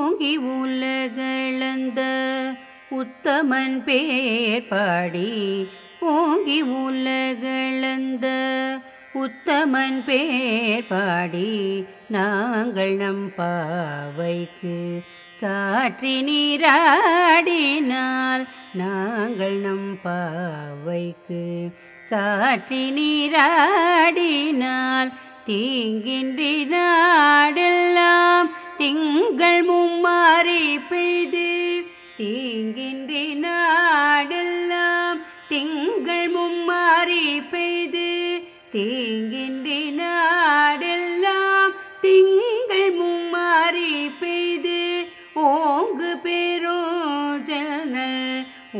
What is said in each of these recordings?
ஓங்கி உலகளந்த உத்தமன் பேர் பாடி ஓங்கி உலகளந்த உத்தமன் பேர் பாடி நாங்கள் நம் பாவைக்கு சாற்றி நீராடினால் நாங்கள் நம் பாவைக்கு சாற்றி நீராடினால் தீங்கின்றி நாடெல்லாம் திங்கள் மும்மாறி பெய்து தீங்கின்றி நாடெல்லாம் திங்கள் மும்மாறி பெய்து தீங்கின்றி நாடெல்லாம் திங்கள் மும்மாறி பெய்து ஓங்கு பெருஞ்செல்நல்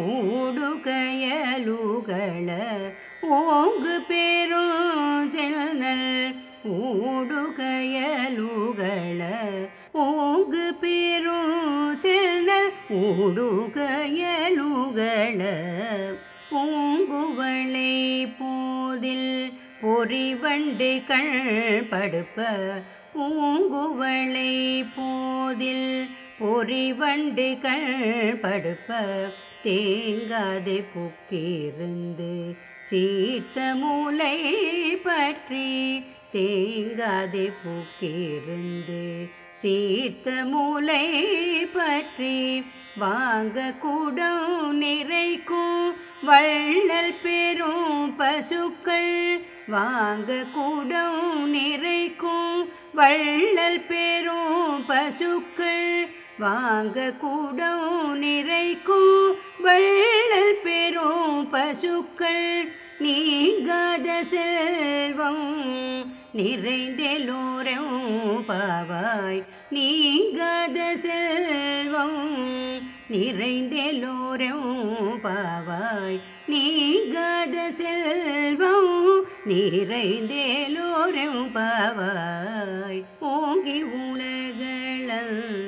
ஊடுகயலுகள ஓங்கு பெருஞ்செல்நல் ஊடுகயலுகள ஓங்கு பெருஞ்செல்நல் ஊடுகயலுகள பூங்குவளை போதில் பொறிவண்டு கண் படுப்ப பூங்குவளை போதில் பொறிவண்டு கண் படுப்ப தேங்காது புக்கிருந்து சீர்த்த மூளை பற்றி தேங்காது புக்கிருந்து சீர்த்த மூளை பற்றி வாங்க கூடம் நிறைக்கும் வள்ளல் பெரும் பசுக்கள் வாங்க கூடம் நிறைக்கும் வள்ளல் பெரும் பசுக்கள் வாங்க கூடம் நிறைக்கும் வள்ளல் பெரும் பசுக்கள் நீங்காத செல்வம் நிறைந்தெல்லோரும் பாவாய் நீங்காத செல்வம் நிறைந்தெல்லோரும் பாவாய் நீங்காத செல்வம் நிறைந்தேலோரும் பாவாய் ஓங்கி உலகளந்த